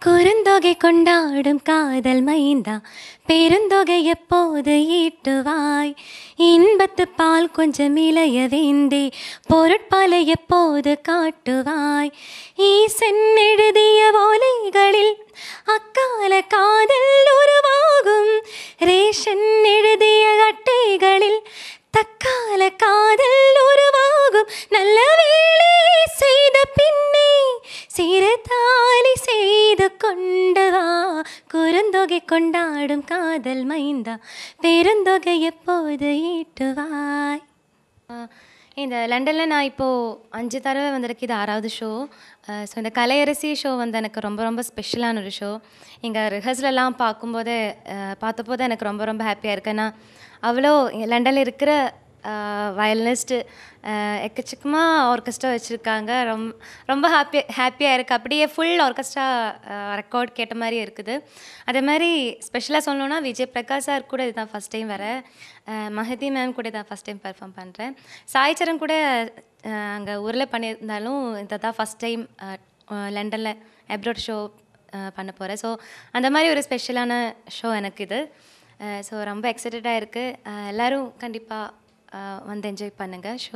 குறுந்தொகை கொண்டாடும் காதல் மைந்தா பெருந்தொகை எப்போது ஈட்டுவாய் இன்பத்து பால் கொஞ்சம் இளைய வேந்தே பொருட்பாலை எப்போது காட்டுவாய் ஈசன் எழுதிய ஓலைகளில் அக்கால காதல் உருவாகும் ரேஷன் எழுதிய அட்டைகளில் தக்கால காதல் உருவாகும் நல்ல வேலை செய்த பின்னே சிறுதாலி செய்து கொண்டு வா குறுந்தொகை கொண்டாடும் காதல் மைந்தா பெருந்தொகை எப்போது ஈட்டுவாய் இந்த லண்டனில் நான் இப்போது அஞ்சு தடவை வந்திருக்கு இது ஆறாவது ஷோ ஸோ இந்த கலையரசி ஷோ வந்து எனக்கு ரொம்ப ரொம்ப ஸ்பெஷலான ஒரு ஷோ இங்கே ரிஹர்சலெல்லாம் பார்க்கும்போதே அஹ், பார்த்தபோது எனக்கு ரொம்ப ரொம்ப ஹாப்பியாக இருக்கு ஏன்னா அவ்வளோ லண்டனில் இருக்கிற வயலினிஸ்ட்டு எக்கச்சக்கமாக ஆர்கெஸ்ட்ரா வச்சுருக்காங்க ரொம்ப ரொம்ப ஹாப்பி ஹாப்பியாக இருக்குது அப்படியே ஃபுல் ஆர்கெஸ்ட்ரா ரெக்கார்ட் கேட்ட மாதிரி இருக்குது அதே மாதிரி ஸ்பெஷலாக சொல்லணும்னா விஜய் பிரகாஷ் சார் கூட இதுதான் ஃபஸ்ட் டைம் வர மஹதி மேம் கூட தான் ஃபஸ்ட் டைம் பெர்ஃபார்ம் பண்ணுறேன் சாய் சரண் கூட அங்கே ஊரில் பண்ணியிருந்தாலும் இதை தான் ஃபஸ்ட் டைம் லண்டனில் அப்ரோட் ஷோ பண்ண போகிறேன் ஸோ அந்த மாதிரி ஒரு ஸ்பெஷலான ஷோ எனக்கு இது ஸோ ரொம்ப எக்ஸைட்டடாக இருக்குது எல்லோரும் கண்டிப்பாக வந்து என்ஜாய் பண்ணுங்கள் ஷோ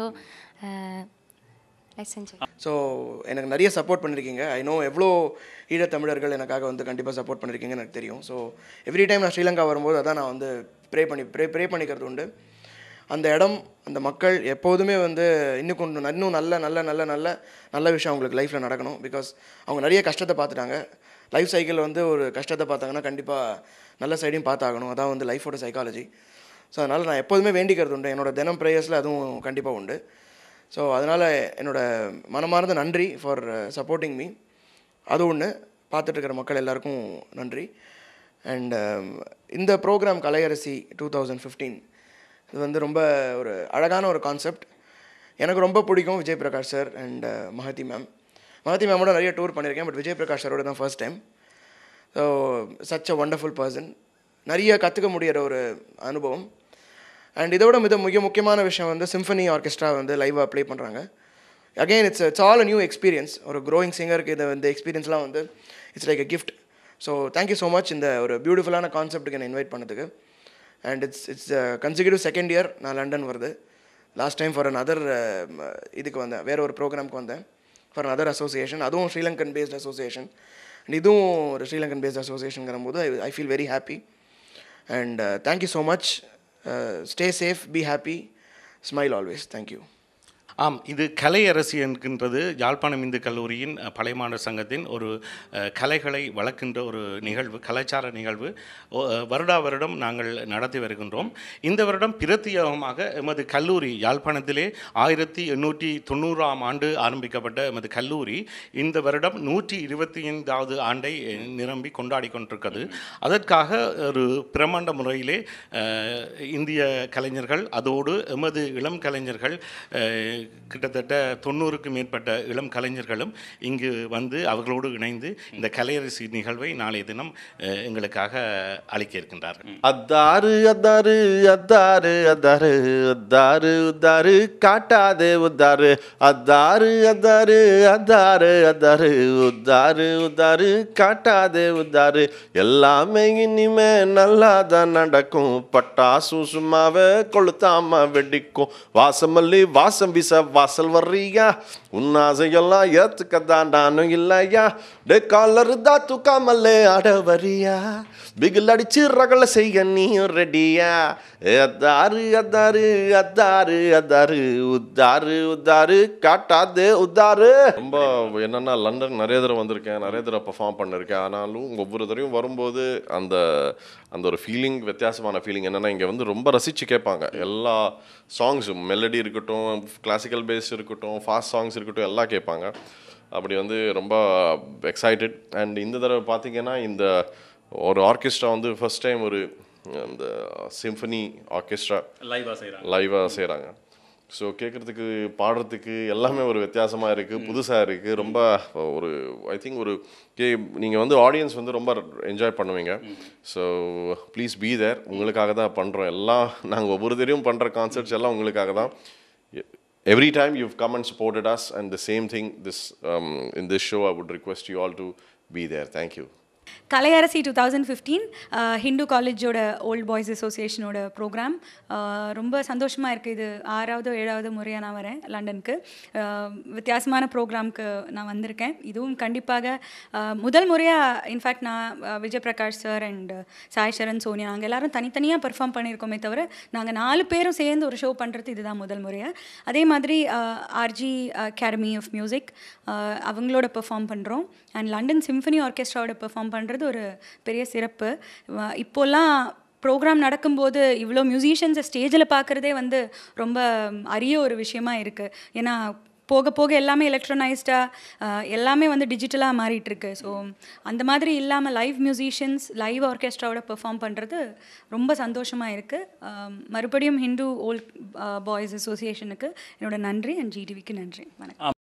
லெட்ஸ் என்ஜாய் ஸோ எனக்கு நிறைய சப்போர்ட் பண்ணியிருக்கீங்க ஐ நோ எவ்வளோ ஈழத்தமிழர்கள் எனக்காக வந்து கண்டிப்பாக சப்போர்ட் பண்ணியிருக்கீங்கன்னு எனக்கு தெரியும் ஸோ எவ்ரி டைம் நான் ஸ்ரீலங்கா வரும்போது அதான் நான் வந்து ப்ரே பண்ணி ப்ரே ப்ரே பண்ணிக்கிறது உண்டு அந்த இடம் அந்த மக்கள் எப்போதுமே வந்து இன்னும் கொஞ்சம் இன்னும் நல்ல நல்ல நல்ல நல்ல நல்ல விஷயம் அவங்களுக்கு லைஃப்பில் நடக்கணும் பிகாஸ் அவங்க நிறைய கஷ்டத்தை பார்த்துட்டாங்க லைஃப் சைக்கிள் வந்து ஒரு கஷ்டத்தை பார்த்தாங்கன்னா கண்டிப்பாக நல்ல சைடையும் பார்த்தாகணும் அதான் வந்து லைஃபோட சைக்காலஜி ஸோ அதனால் நான் எப்போதுமே வேண்டிக்கிறது உண்டு என்னோட தினம் ப்ரேயர்ஸில் அதுவும் கண்டிப்பாக உண்டு ஸோ அதனால் என்னோட மனமார்ந்த நன்றி ஃபார் சப்போர்ட்டிங் மீ அது ஒன்று பார்த்துட்டு இருக்கிற மக்கள் எல்லாருக்கும் நன்றி அண்ட் இந்த programme Kalaiyarasi two thousand fifteen இது வந்து ரொம்ப ஒரு அழகான ஒரு கான்செப்ட் எனக்கு ரொம்ப பிடிக்கும் Vijay Prakash sir and Mahathi ma'am Mahathi மேமோட நிறைய டூர் பண்ணியிருக்கேன் பட் விஜய் பிரகாஷ் சாரோட தான் first time so such a wonderful person நிறைய கற்றுக்க முடியிற ஒரு அனுபவம் அண்ட் இதோட மிக மிக முக்கியமான விஷயம் வந்து சிம்ஃபனி ஆர்கெஸ்ட்ரா வந்து லைவாக ப்ளே பண்ணுறாங்க again it's it's all a new experience ஒரு க்ரோயிங் சிங்கருக்கு இதை இந்த எக்ஸ்பீரியன்ஸ்லாம் வந்து it's like a gift so thank you so much இந்த ஒரு பியூட்டிஃபுல்லான கான்செப்ட்டுக்கு என்னை இன்வைட் பண்ணதுக்கு and it's it's consecutive second year நான் லண்டன் வருது last time for another இதுக்கு வந்தேன் வேற ஒரு ப்ரோக்ராம்க்கு வந்தேன் ஃபார் அதர் அசோசியேஷன் அதுவும் ஸ்ரீலங்கன் பேஸ்ட் அசோசியேஷன் அண்ட் இதுவும் ஒரு ஸ்ரீலங்கன் பேஸ்ட் அசோசியேஷனுங்கிற போது I feel very happy and thank you so much stay safe be happy smile always thank you um இது கலையரசி என்கின்றது யாழ்ப்பாணம் இந்து கல்லூரியின் அஹ், பழைய மாணவர் சங்கத்தின் ஒரு அஹ், கலைகளை வளர்க்கின்ற ஒரு நிகழ்வு கலாச்சார நிகழ்வு ஓ, அஹ், வருடா வருடம் நாங்கள் நடத்தி வருகின்றோம் இந்த வருடம் பிரத்யேகமாக எமது கல்லூரி யாழ்ப்பாணத்திலே ஆயிரத்தி எண்ணூற்றி தொண்ணூறாம் ஆண்டு ஆரம்பிக்கப்பட்ட எமது கல்லூரி இந்த வருடம் நூற்றி இருபத்தி ஐந்தாவது ஆண்டை அஹ், நிரம்பி கொண்டாடி கொண்டிருக்கிறது அதற்காக ஒரு பிரமாண்ட முறையிலே அஹ், இந்திய கலைஞர்கள் அதோடு எமது இளம் கலைஞர்கள் அஹ், கிட்டத்தட்ட தொண்ணூறுக்கும் மேற்பட்ட இளம் கலைஞர்களும் இங்கு வந்து அவர்களோடு இணைந்து இந்த கலையரசி நிகழ்வை நாளைய தினம் அஹ், எங்களுக்காக அளிக்க இருக்கின்றார்கள் அத்தாரு அத்தாரு அத்தாரு அத்தாரு அத்தாரு உத்தாரு காட்டாதே உத்தாரு அத்தாரு அத்தாரு அத்தாரு அத்தாரு உத்தாரு உத்தாரு காட்டாதே உத்தாரு எல்லாமே இனிமே நல்லா தான் நடக்கும் பட்டாசும் சும்மாவே கொளுத்தாம வெடிக்கும் வாசமல்லி வாசம் வீச வாசல் வர்றியா உன் ஆசையெல்லாம் ஏத்துக்கதான் நானும் இல்லையா டே காலர் தான் தூக்காமலே ஆட வரியா பிகில் அடிச்சு ரகல செய்ய நீயும் ரெடியா அத்தாரு அத்தாரு அத்தாரு அத்தாரு உத்தாரு உத்தாரு காட்டாதே உத்தாரு ரொம்ப என்னன்னா லண்டன் நிறைய தடவை வந்திருக்கேன் நிறைய தடவை பெர்ஃபார்ம் பண்ணிருக்கேன் ஆனாலும் ஒவ்வொரு தடவையும் வரும்போது அந்த அந்த ஒரு ஃபீலிங் வித்தியாசமான ஃபீலிங் என்னன்னா இங்கே வந்து ரொம்ப ரசிச்சு கேட்பாங்க எல்லா சாங்ஸும் மெலடி இருக்கட்டும் கிளாசிக்கல் பேஸ் இருக்கட்டும் ஃபாஸ்ட் சாங்ஸ் இருக்கட்டும் எல்லாம் கேட்பாங்க அப்படி வந்து ரொம்ப எக்ஸைட்டட் அண்ட் இந்த தடவை பார்த்தீங்கன்னா இந்த ஒரு ஆர்கெஸ்ட்ரா வந்து ஃபர்ஸ்ட் டைம் ஒரு அந்த சிம்ஃபனி ஆர்கெஸ்ட்ரா லைவாக செய்கிறாங்க லைவாக செய்கிறாங்க ஸோ கேட்குறதுக்கு பாடுறதுக்கு எல்லாமே ஒரு வித்தியாசமாக இருக்குது புதுசாக இருக்குது ரொம்ப ஒரு ஐ திங்க் ஒரு கே நீங்கள் வந்து ஆடியன்ஸ் வந்து ரொம்ப என்ஜாய் பண்ணுவீங்க ஸோ ப்ளீஸ் பி தேர் உங்களுக்காக தான் பண்ணுறோம் எல்லாம் நாங்கள் ஒவ்வொரு தடவையும் பண்ணுற கான்சர்ட்ஸ் எல்லாம் உங்களுக்காக தான் every time you've come and supported us and the same thing this um, in this show i would request you all to be there thank you Kalaiyarasi two thousand fifteen Hindu காலேஜோட ஓல்ட் பாய்ஸ் அசோசியேஷனோட ப்ரோக்ராம் ரொம்ப சந்தோஷமாக இருக்குது இது ஆறாவது ஏழாவது முறையாக நான் வரேன் லண்டனுக்கு அஹ், வித்தியாசமான ப்ரோக்ராம்க்கு நான் வந்திருக்கேன் இதுவும் கண்டிப்பாக அஹ், முதல் முறையாக இன்ஃபேக்ட் நான் அஹ், விஜய் பிரகாஷ் சார் அண்ட் சாய் சரண் சோனியா நாங்கள் எல்லாரும் தனித்தனியாக பெர்ஃபார்ம் பண்ணியிருக்கோமே தவிர நாங்கள் நாலு பேரும் சேர்ந்து ஒரு ஷோ பண்ணுறது இதுதான் முதல் முறையாக அதே மாதிரி ஆர்ஜி அகாடமி ஆஃப் மியூசிக் அவங்களோட பெர்ஃபார்ம் பண்ணுறோம் அண்ட் லண்டன் சிம்ஃபனி ஆர்கெஸ்ட்ராவோட பெர்ஃபார்ம் பண்ணுறது ஒரு பெரிய சிறப்பு வ- இப்போல்லாம் ப்ரோக்ராம் நடக்கும்போது இவ்வளோ மியூசிஷியன்ஸை ஸ்டேஜில் பார்க்குறதே வந்து ரொம்ப அரிய ஒரு விஷயமா இருக்குது ஏன்னா போக போக எல்லாமே எலக்ட்ரனைஸ்டாக எல்லாமே வந்து டிஜிட்டலாக மாறிட்டு இருக்கு ஸோ அந்த மாதிரி இல்லாமல் லைவ் மியூசிஷியன்ஸ் லைவ் ஆர்கெஸ்ட்ராவோட பெர்ஃபார்ம் பண்ணுறது ரொம்ப சந்தோஷமாக இருக்குது மறுபடியும் ஹிந்து ஓல்ட் பாய்ஸ் அசோசியேஷனுக்கு என்னோட நன்றி அண்ட் ஜிடிவிக்கு நன்றி வணக்கம்